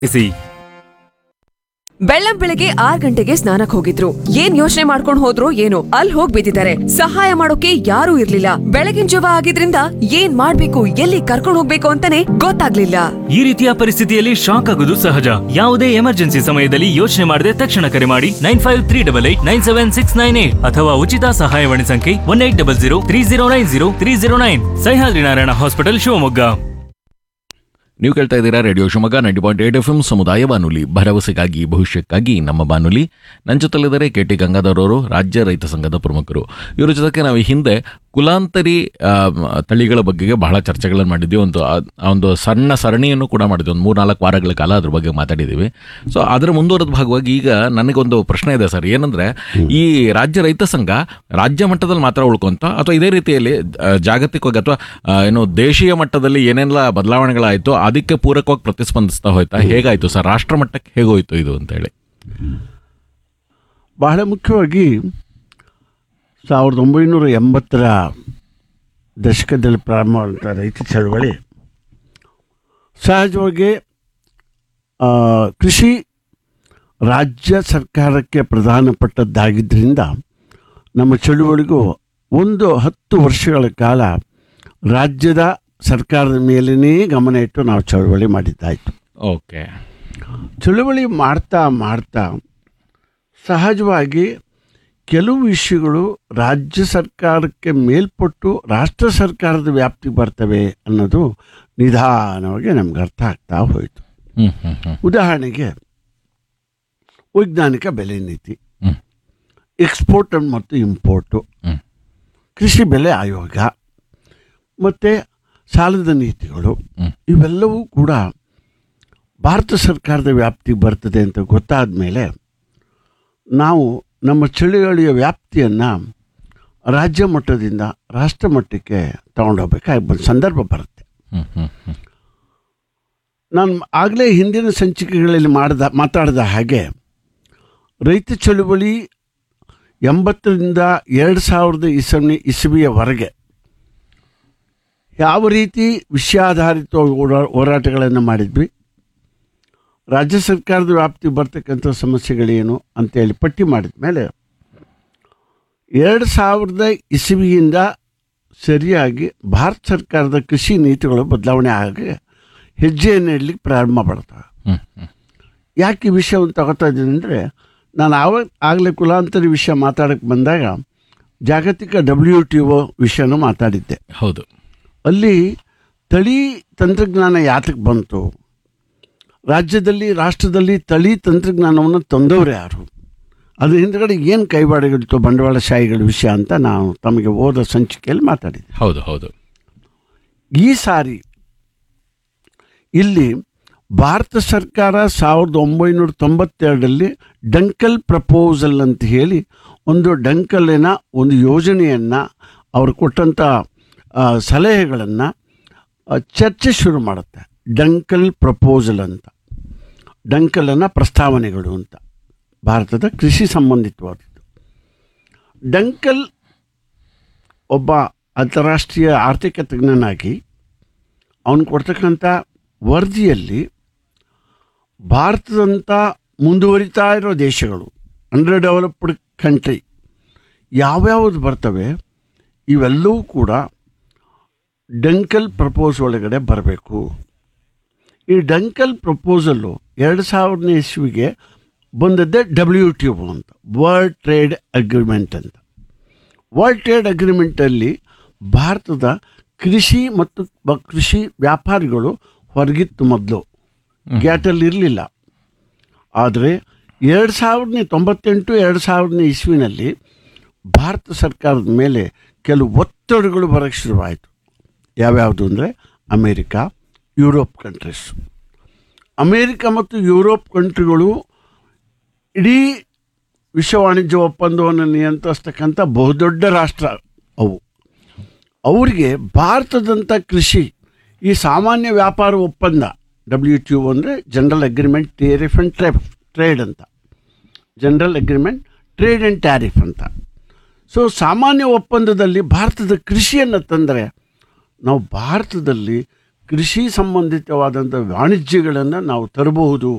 C ಬೆಳ್ಳಂ ಬೆಳಗ್ಗೆ R ಗಂಟೆಗೆ ಸ್ನಾನಕ್ ಹೋಗಿದ್ರು ಏನ್ ಯೋಚನೆ ಮಾಡ್ಕೊಂಡ್ ಹೋದ್ರು ಏನೋ ಅಲ್ಲಿ ಹೋಗ್ ಬಿದ್ದಿದ್ದಾರೆ ಸಹಾಯ ಮಾಡೋಕೆ ಯಾರೂ ಇರ್ಲಿಲ್ಲ ಬೆಳಗಿನ ಜವ ಆಗಿದ್ರಿಂದ ಏನ್ ಮಾಡ್ಬೇಕು ಎಲ್ಲಿ ಕರ್ಕೊಂಡ್ ಹೋಗ್ಬೇಕು ಅಂತಾನೆ ಗೊತ್ತಾಗ್ಲಿಲ್ಲ ಈ ರೀತಿಯ ಪರಿಸ್ಥಿತಿಯಲ್ಲಿ ಶಾಕ್ ಆಗುವುದು ಸಹಜ ಯಾವುದೇ ಎಮರ್ಜೆನ್ಸಿ ಸಮಯದಲ್ಲಿ ಯೋಚನೆ ಮಾಡದೆ ತಕ್ಷಣ ಕರೆ ಮಾಡಿ nine five three double eight nine seven six nine eight ಅಥವಾ ಉಚಿತ ಸಹಾಯವಾಣಿ ಸಂಖ್ಯೆ one eight double zero three zero nine zero three zero nine Sahyadri Narayana hospital Shivamogga ನೀವು ಕೇಳ್ತಾ ಇದ್ದೀರಾ radio Shivamogga ninety point eight F M ಸಮುದಾಯ ಬಾನುಲಿ ಭರವಸೆಗಾಗಿ ಭವಿಷ್ಯಕ್ಕಾಗಿ ನಮ್ಮ ಬಾನುಲಿ ನನ್ನ ಜೊತೆಲಿದ್ದಾರೆ ಕೆ ಟಿ ಗಂಗಾಧರ್ ಅವರು ರಾಜ್ಯ ರೈತ ಸಂಘದ ಪ್ರಮುಖರು ಇವರ ಜೊತೆಗೆ ನಾವು ಈ ಹಿಂದೆ ಕುಲಾಂತರಿ ಆ, ತಳಿಗಳ ಬಗ್ಗೆ ಬಹಳ ಚರ್ಚೆಗಳನ್ನು ಮಾಡಿದ್ವಿ ಒಂದು ಆ- ಆ ಒಂದು ಸಣ್ಣ ಸರಣಿಯನ್ನು ಕೂಡ ಮಾಡಿದ್ವಿ ಒಂದು ಮೂರ್ನಾಲ್ಕು ವಾರಗಳ ಕಾಲ ಅದ್ರ ಬಗ್ಗೆ ಮಾತಾಡಿದ್ದೀವಿ ಸೊ ಅದರ ಮುಂದುವರೆದ ಭಾಗವಾಗಿ ಈಗ ನನಗೊಂದು ಪ್ರಶ್ನೆ ಇದೆ ಸರ್ ಏನಂದ್ರೆ ಈ ರಾಜ್ಯ ರೈತ ಸಂಘ ರಾಜ್ಯ ಮಟ್ಟದಲ್ಲಿ ಮಾತ್ರ ಉಳ್ಕೊಂತ ಅಥವಾ ಇದೇ ರೀತಿಯಲ್ಲಿ ಆ, ಜಾಗತಿಕವಾಗಿ ಅಥವಾ ಆ, ಏನು ದೇಶೀಯ ಮಟ್ಟದಲ್ಲಿ ಏನೆಲ್ಲ ಬದಲಾವಣೆಗಳಾಯಿತು ಅದಕ್ಕೆ ಪೂರಕವಾಗಿ ಪ್ರತಿಸ್ಪಂದಿಸ್ತಾ ಹೋಯ್ತಾ ಹೇಗಾಯ್ತು ಸರ್ ರಾಷ್ಟ್ರ ಮಟ್ಟಕ್ಕೆ ಹೇಗೋಯ್ತು ಇದು ಅಂತ ಹೇಳಿ ಬಹಳ ಮುಖ್ಯವಾಗಿ ಸಾವಿರದ ಒಂಬೈನೂರ ಎಂಬತ್ತರ ದಶಕದಲ್ಲಿ ಪ್ರಾರಂಭವಾದಂಥ ರೈತ ಚಳವಳಿ ಸಹಜವಾಗಿ ಆ, ಕೃಷಿ ರಾಜ್ಯ ಸರ್ಕಾರಕ್ಕೆ ಪ್ರಧಾನಪಟ್ಟದ್ದಾಗಿದ್ದರಿಂದ ನಮ್ಮ ಚಳುವಳಿಗೂ ಒಂದು ಹತ್ತು ವರ್ಷಗಳ ಕಾಲ ರಾಜ್ಯದ ಸರ್ಕಾರದ ಮೇಲೇ ಗಮನ ಇಟ್ಟು ನಾವು ಚಳವಳಿ ಮಾಡಿದ್ದಾಯಿತು ಓಕೆ ಚಳುವಳಿ ಮಾಡ್ತಾ ಮಾಡ್ತಾ ಸಹಜವಾಗಿ ಕೆಲವು ವಿಷಯಗಳು ರಾಜ್ಯ ಸರ್ಕಾರಕ್ಕೆ ಮೇಲ್ಪಟ್ಟು ರಾಷ್ಟ್ರ ಸರ್ಕಾರದ ವ್ಯಾಪ್ತಿಗೆ ಬರ್ತವೆ ಅನ್ನೋದು ನಿಧಾನವಾಗಿ ನಮ್ಗೆ ಅರ್ಥ ಆಗ್ತಾ ಹೋಯಿತು ಹ್ಮ್ ಹ್ಮ್ ಹ್ಮ್ ಉದಾಹರಣೆಗೆ ವೈಜ್ಞಾನಿಕ ಬೆಲೆ ನೀತಿ ಹ್ಮ್. ಎಕ್ಸ್ಪೋರ್ಟ್ ಮತ್ತು ಇಂಪೋರ್ಟು ಹ್ಮ್. ಕೃಷಿ ಬೆಲೆ ಆಯೋಗ ಮತ್ತು ಸಾಲದ ನೀತಿಗಳು ಹ್ಮ್. ಇವೆಲ್ಲವೂ ಕೂಡ ಭಾರತ ಸರ್ಕಾರದ ವ್ಯಾಪ್ತಿಗೆ ಬರ್ತದೆ ಅಂತ ಗೊತ್ತಾದ ಮೇಲೆ ನಾವು ನಮ್ಮ ಚಳುವಳಿಯ ವ್ಯಾಪ್ತಿಯನ್ನು ರಾಜ್ಯ ಮಟ್ಟದಿಂದ ರಾಷ್ಟ್ರ ಮಟ್ಟಕ್ಕೆ ತಗೊಂಡೋಗ್ಬೇಕಾಗಿ ಬಂದ ಸಂದರ್ಭ ಬರುತ್ತೆ ಹ್ಮ್ ಹ್ಮ್ ಹ್ಮ್ ನಾನು ಆಗಲೇ ಹಿಂದಿನ ಸಂಚಿಕೆಗಳಲ್ಲಿ ಮಾಡಿದ ಮಾತಾಡಿದ ಹಾಗೆ ರೈತ ಚಳುವಳಿ ಎಂಬತ್ತರಿಂದ ಎರಡು ಸಾವಿರದ ಇಸವಿ ಇಸವಿಯವರೆಗೆ ಯಾವ ರೀತಿ ವಿಷಯಾಧಾರಿತ ಹೋರಾ- ಹೋರಾಟಗಳನ್ನು ಮಾಡಿದ್ವಿ ರಾಜ್ಯ ಸರ್ಕಾರದ ವ್ಯಾಪ್ತಿಗೆ ಬರ್ತಕ್ಕಂಥ ಸಮಸ್ಯೆಗಳೇನು ಅಂತೇಳಿ ಪಟ್ಟಿ ಮಾಡಿದ ಮೇಲೆ ಎರಡು ಸಾವಿರದ ಇಸವಿಯಿಂದ ಸರಿಯಾಗಿ ಭಾರತ ಸರ್ಕಾರದ ಕೃಷಿ ನೀತಿಗಳು ಬದಲಾವಣೆ ಆಗಿ ಹೆಜ್ಜೆಯನ್ನು ಇಡ್ಲಿಕ್ಕೆ ಪ್ರಾರಂಭ ಮಾಡ್ತವೆ ಹ್ಮ್ ಹ್ಮ್ ಯಾಕೆ ಈ ವಿಷಯವನ್ನು ತಗೋತಾ ಇದ್ದೀನಿ ಅಂದರೆ ನಾನು ಆವಾಗ ಆಗಲೇ ಕುಲಾಂತರಿ ವಿಷಯ ಮಾತಾಡೋಕ್ಕೆ ಬಂದಾಗ ಜಾಗತಿಕ ಡಬ್ಲ್ಯೂ ಟಿ ಒ ವಿಷಯನೂ ಮಾತಾಡಿದ್ದೆ ಹೌದು ಅಲ್ಲಿ ತಳಿ ತಂತ್ರಜ್ಞಾನ ಯಾತಕ್ಕೆ ಬಂತು ರಾಜ್ಯದಲ್ಲಿ ರಾಷ್ಟ್ರದಲ್ಲಿ ತಳಿ ತಂತ್ರಜ್ಞಾನವನ್ನು ತಂದವರು ಯಾರು ಅದ್ರ ಹಿಂದ್ಗಡೆ ಏನು ಕೈವಾಡಗಳಿತ್ತು ಬಂಡವಾಳಶಾಹಿಗಳ ವಿಷಯ ಅಂತ ನಾವು ತಮಗೆ ಓದೋ ಸಂಚಿಕೆಯಲ್ಲಿ ಮಾತಾಡಿದ್ದೆ ಹೌದು ಹೌದು ಈ ಸಾರಿ ಇಲ್ಲಿ ಭಾರತ ಸರ್ಕಾರ ಸಾವಿರದ ಒಂಬೈನೂರ ತೊಂಬತ್ತೆರಡರಲ್ಲಿ ಡಂಕಲ್ ಪ್ರಪೋಸಲ್ ಅಂತ ಹೇಳಿ ಒಂದು ಡಂಕಲಿನ ಒಂದು ಯೋಜನೆಯನ್ನು ಅವರು ಕೊಟ್ಟಂಥ ಆ, ಸಲಹೆಗಳನ್ನು ಆ, ಚರ್ಚೆ ಶುರು ಮಾಡುತ್ತೆ ಡಂಕಲ್ ಪ್ರಪೋಸಲ್ ಅಂತ ಡಂಕಲನ ಪ್ರಸ್ತಾವನೆಗಳು ಅಂತ ಭಾರತದ ಕೃಷಿ ಸಂಬಂಧಿತವಾದದ್ದು ಡಂಕಲ್ ಒಬ್ಬ ಅಂತಾರಾಷ್ಟ್ರೀಯ ಆರ್ಥಿಕ ತಜ್ಞನಾಗಿ ಅವನು ಕೊಡ್ತಕ್ಕಂಥ ವರದಿಯಲ್ಲಿ ಭಾರತದಂಥ ಮುಂದುವರಿತಾ ಇರೋ ದೇಶಗಳು ಅಂಡರ್ ಡೆವಲಪ್ಡ್ ಕಂಟ್ರಿ ಯಾವ್ಯಾವುದು ಬರ್ತವೆ ಇವೆಲ್ಲವೂ ಕೂಡ ಡಂಕಲ್ ಪ್ರಪೋಸ್ ಒಳಗಡೆ ಬರಬೇಕು ಈ ಡಂಕಲ್ ಪ್ರಪೋಸಲ್ಲು ಎರಡು ಸಾವಿರನೇ ಇಸ್ವಿಗೆ ಬಂದದ್ದೇ ಡಬ್ಲ್ಯೂ ಟಿ ಒ ಅಂತ ವರ್ಲ್ಡ್ ಟ್ರೇಡ್ ಅಗ್ರಿಮೆಂಟ್ ಅಂತ ವರ್ಲ್ಡ್ ಟ್ರೇಡ್ ಅಗ್ರಿಮೆಂಟಲ್ಲಿ ಭಾರತದ ಕೃಷಿ ಮತ್ತು ಬ- ಕೃಷಿ ವ್ಯಾಪಾರಿಗಳು ಹೊರಗಿತ್ತು ಮೊದಲು ಗ್ಯಾಟಲ್ಲಿ ಇರಲಿಲ್ಲ ಆದರೆ ಎರಡು ಸಾವಿರನೇ ತೊಂಬತ್ತೆಂಟು ಎರಡು ಸಾವಿರನೇ ಇಸ್ವಿನಲ್ಲಿ ಭಾರತ ಸರ್ಕಾರದ ಮೇಲೆ ಕೆಲವು ಒತ್ತಡಗಳು ಬರೋಕ್ಕೆ ಶುರುವಾಯಿತು ಯಾವ್ಯಾವುದು ಅಂದರೆ ಅಮೇರಿಕಾ ಯುರೋಪ್ ಕಂಟ್ರೀಸ್ ಅಮೇರಿಕ ಮತ್ತು ಯುರೋಪ್ ಕಂಟ್ರಿಗಳು ಇಡೀ ವಿಶ್ವ ವಾಣಿಜ್ಯ ಒಪ್ಪಂದವನ್ನು ನಿಯಂತ್ರಿಸ್ತಕ್ಕಂಥ ಬಹುದೊಡ್ಡ ರಾಷ್ಟ್ರ ಅವು ಅವರಿಗೆ ಭಾರತದಂಥ ಕೃಷಿ ಈ ಸಾಮಾನ್ಯ ವ್ಯಾಪಾರ ಒಪ್ಪಂದ ಡಬ್ಲ್ಯೂ ಟಿ ಒ ಅಂದರೆ general agreement tariff and trade trade ಅಂತ general agreement trade and tariff ಅಂತ ಸೊ ಸಾಮಾನ್ಯ ಒಪ್ಪಂದದಲ್ಲಿ ಭಾರತದ ಕೃಷಿಯನ್ನು ತಂದರೆ ನಾವು ಭಾರತದಲ್ಲಿ ಕೃಷಿ ಸಂಬಂಧಿತವಾದಂಥ ವಾಣಿಜ್ಯಗಳನ್ನು ನಾವು ತರಬಹುದು